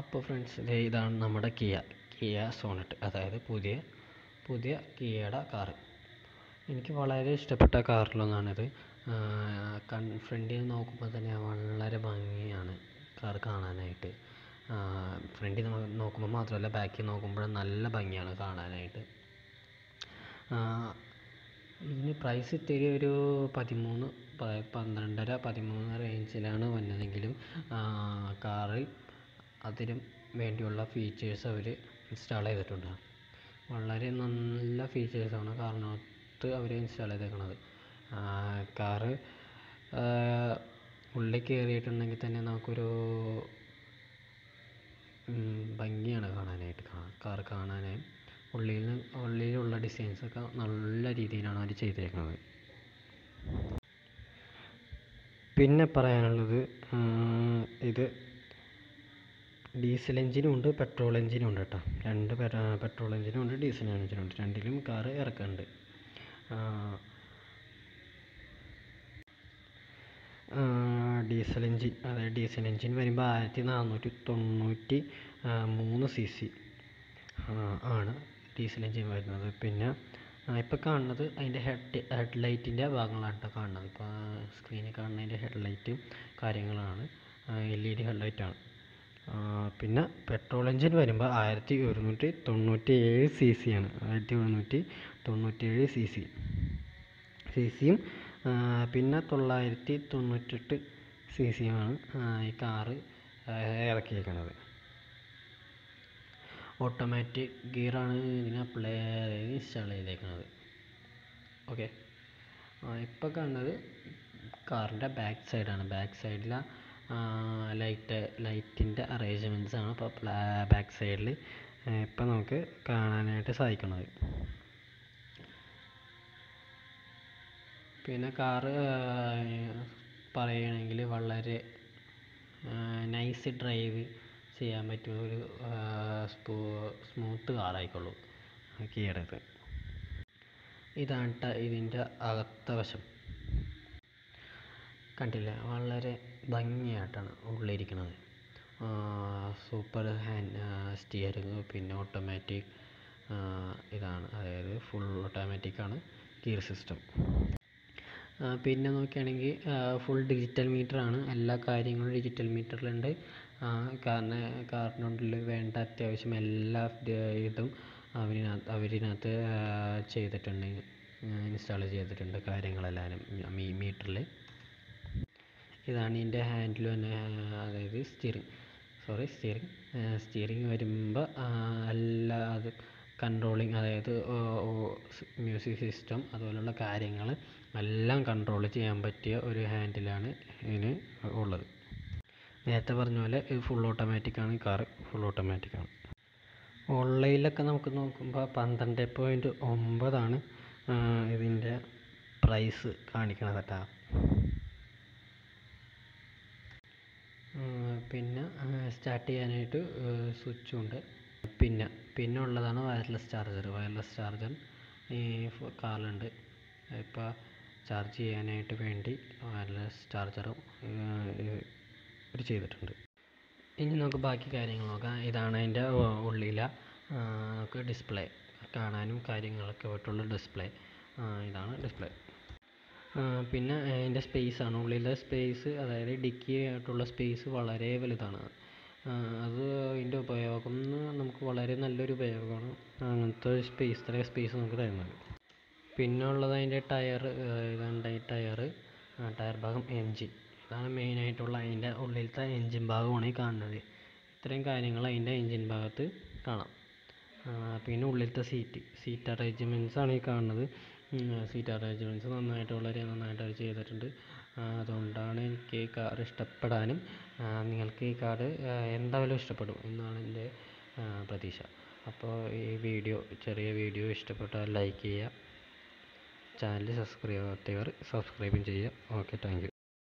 അപ്പോൾ ഫ്രണ്ട്സ് ദേ ഇതാണ് നമ്മുടെ കിയ കിയ സോണറ്റ് അതായത് പുതിയ പുതിയ കിയയുടെ കാറ് എനിക്ക് വളരെ ഇഷ്ടപ്പെട്ട കാറിലൊന്നാണിത് കൺ ഫ്രണ്ടിൽ നിന്ന് നോക്കുമ്പോൾ തന്നെ വളരെ ഭംഗിയാണ് കാർ കാണാനായിട്ട് ഫ്രണ്ടിൽ നോക്കുമ്പോൾ മാത്രമല്ല ബാക്കിൽ നോക്കുമ്പോഴും നല്ല ഭംഗിയാണ് കാണാനായിട്ട് ഇതിന് പ്രൈസ് ഇത്തിരി ഒരു പതിമൂന്ന് പ- പന്ത്രണ്ടര പതിമൂന്ന് റേഞ്ചിലാണ് വന്നതെങ്കിലും കാറിൽ അതിനും വേണ്ടിയുള്ള ഫീച്ചേഴ്സ് അവർ ഇൻസ്റ്റാൾ ചെയ്തിട്ടുണ്ട് വളരെ നല്ല ഫീച്ചേഴ്സാണ് കാറിനകത്ത് അവർ ഇൻസ്റ്റാൾ ചെയ്തേക്കുന്നത് കാറ് ഉള്ളിൽ കയറിയിട്ടുണ്ടെങ്കിൽ തന്നെ നമുക്കൊരു ഉം, ഭംഗിയാണ് കാണാനായിട്ട് കാർ കാണാനായി ഉള്ളിൽ ഉള്ളിലുള്ള ഡിസൈൻസ് ഒക്കെ നല്ല രീതിയിലാണ് അവർ ചെയ്തേക്കുന്നത് പിന്നെ പറയാനുള്ളത് ഉം, ഇത് ഡീസൽ എഞ്ചിനും ഉണ്ട് പെട്രോൾ എഞ്ചിനും ഉണ്ട് കേട്ടോ രണ്ട് പെട്രോൾ എഞ്ചിനും ഉണ്ട് ഡീസൽ എഞ്ചിനും ഉണ്ട് രണ്ടിലും കാറ് ഇറക്കുന്നുണ്ട് ഡീസൽ എഞ്ചിൻ അതായത് ഡീസൽ എഞ്ചിൻ വരുമ്പോൾ ആയിരത്തി നാനൂറ്റി തൊണ്ണൂറ്റി മൂന്ന് സി സി ആണ് ഡീസൽ എഞ്ചിൻ വരുന്നത് പിന്നെ ഇപ്പോൾ കാണുന്നത് അതിൻ്റെ ഹെഡ് ഹെഡ് ലൈറ്റിൻ്റെ ഭാഗങ്ങളാണ് കേട്ടോ കാണുന്നത് ഇപ്പോൾ സ്ക്രീനിൽ കാണുന്നതിൻ്റെ ഹെഡ് ലൈറ്റും കാര്യങ്ങളാണ് എൽ ഇ ഡി ഹെഡ് ലൈറ്റാണ് പിന്നെ പെട്രോൾ എഞ്ചിൻ വരുമ്പോൾ ആയിരത്തി ഒരുന്നൂറ്റി തൊണ്ണൂറ്റി ഏഴ് സി സി ആണ് ആയിരത്തി ഒരുന്നൂറ്റി തൊണ്ണൂറ്റി ഏഴ് സി സി സി സിയും പിന്നെ തൊള്ളായിരത്തി തൊണ്ണൂറ്റെട്ട് സി സിയുമാണ് ഈ കാറ് ഇറക്കിയേക്കുന്നത് ഓട്ടോമാറ്റിക് ഗിയറാണ് ഇതിന് അപ്ലൈ ഇൻസ്റ്റാൾ ചെയ്തേക്കുന്നത് ഓക്കെ ഇപ്പോൾ കാണുന്നത് കാറിൻ്റെ ബാക്ക് സൈഡാണ് ബാക്ക് സൈഡിലെ ലൈറ്റ് ലൈറ്റിൻ്റെ അറേഞ്ച്മെൻറ്റ്സ് ആണ് ഇപ്പോൾ ബാക്ക് സൈഡിൽ ഇപ്പം നമുക്ക് കാണാനായിട്ട് സാധിക്കുന്നത് പിന്നെ കാറ് പറയുകയാണെങ്കിൽ വളരെ നൈസ് ഡ്രൈവ് ചെയ്യാൻ പറ്റിയ ഒരു സ്മൂത്ത് കാറായിക്കോളൂ കിയയുടേത് ഇതാണ് ട്ടോ ഇതിൻ്റെ അകത്ത വശം കണ്ടില്ലേ വളരെ ഭംഗിയായിട്ടാണ് ഉള്ളിരിക്കുന്നത് സൂപ്പർ ഹാൻഡ് സ്റ്റിയറിങ് പിന്നെ ഓട്ടോമാറ്റിക് ഇതാണ് അതായത് ഫുൾ ഓട്ടോമാറ്റിക് ആണ് ഗിയർ സിസ്റ്റം പിന്നെ നോക്കുകയാണെങ്കിൽ ഫുൾ ഡിജിറ്റൽ മീറ്ററാണ് എല്ലാ കാര്യങ്ങളും ഡിജിറ്റൽ മീറ്ററിലുണ്ട് കാരണം കാറിനുള്ളിൽ വേണ്ട അത്യാവശ്യം എല്ലാ ഇതും അവരിനകത്ത് അവരിനകത്ത് ചെയ്തിട്ടുണ്ട് ഇൻസ്റ്റാൾ ചെയ്തിട്ടുണ്ട് കാര്യങ്ങളെല്ലാവരും മീ മീറ്ററിൽ ഇതാണ് ഇതിൻ്റെ ഹാൻഡിൽ തന്നെ അതായത് സ്റ്റിയറിങ് സോറി സ്റ്റിയറിങ് സ്റ്റിയറിങ് വരുമ്പോൾ എല്ലാ അത് കൺട്രോളിങ് അതായത് മ്യൂസിക് സിസ്റ്റം അതുപോലുള്ള കാര്യങ്ങൾ എല്ലാം കൺട്രോൾ ചെയ്യാൻ പറ്റിയ ഒരു ഹാൻഡിലാണ് ഇതിന് ഉള്ളത് നേരത്തെ പറഞ്ഞ പോലെ ഇത് ഫുൾ ഓട്ടോമാറ്റിക്കാണ് കാർ ഫുൾ ഓട്ടോമാറ്റിക്കാണ് ഓൺലൈനിലൊക്കെ നമുക്ക് നോക്കുമ്പോൾ പന്ത്രണ്ട് പോയിൻറ്റ് ഒമ്പതാണ് ഇതിൻ്റെ പ്രൈസ് കാണിക്കണത് കേട്ടോ പിന്നെ സ്റ്റാർട്ട് ചെയ്യാനായിട്ട് സ്വിച്ചും ഉണ്ട് പിന്നെ പിന്നെ ഉള്ളതാണ് വയർലെസ് ചാർജർ വയർലെസ് ചാർജർ ഈ കാറിലുണ്ട് ഇപ്പോൾ ചാർജ് ചെയ്യാനായിട്ട് വേണ്ടി വയർലെസ് ചാർജറും ഇവർ ചെയ്തിട്ടുണ്ട് ഇനി നമുക്ക് ബാക്കി കാര്യങ്ങൾ നോക്കാം ഇതാണ് അതിൻ്റെ ഉള്ളിലെ നമുക്ക് ഡിസ്പ്ലേ കാണാനും കാര്യങ്ങളൊക്കെ ആയിട്ടുള്ള ഡിസ്പ്ലേ ഇതാണ് ഡിസ്പ്ലേ പിന്നെ അതിൻ്റെ സ്പേസ് ആണ് ഉള്ളിലെ സ്പേസ് അതായത് ഡിക്കി ആയിട്ടുള്ള സ്പേസ് വളരെ വലുതാണ് അത് അതിൻ്റെ ഉപയോഗം നമുക്ക് വളരെ നല്ലൊരു ഉപയോഗമാണ് അങ്ങനത്തെ സ്പേസ് ഇത്രയും സ്പേസ് നമുക്ക് തരുന്നത് പിന്നെ ഉള്ളത് അതിൻ്റെ ടയർ ഇതാണ് ടയർ ടയർ ഭാഗം എൻജിൻ ഇതാണ് മെയിനായിട്ടുള്ള അതിൻ്റെ ഉള്ളിലത്തെ എൻജിൻ ഭാഗമാണ് ഈ കാണുന്നത് ഇത്രയും കാര്യങ്ങൾ അതിൻ്റെ എൻജിൻ ഭാഗത്ത് കാണാം പിന്നെ ഉള്ളിലത്തെ സീറ്റ് സീറ്റ് അറേഞ്ച്മെൻറ്റ്സ് ആണ് ഈ കാണുന്നത് സീറ്റ് അറേഞ്ച്മെൻറ്റ്സ് നന്നായിട്ട് വളരെ നന്നായിട്ട് അവർ ചെയ്തിട്ടുണ്ട് അതുകൊണ്ടാണ് എനിക്ക് ഈ കാർ ഇഷ്ടപ്പെടാനും നിങ്ങൾക്ക് ഈ കാർ എന്തായാലും ഇഷ്ടപ്പെടും എന്നാണ് എൻ്റെ പ്രതീക്ഷ അപ്പോൾ ഈ വീഡിയോ ചെറിയ വീഡിയോ ഇഷ്ടപ്പെട്ടാൽ ലൈക്ക് ചെയ്യുക ചാനൽ സബ്സ്ക്രൈബ് ചെയ്യാത്തവർ സബ്സ്ക്രൈബും ചെയ്യുക ഓക്കെ താങ്ക് യു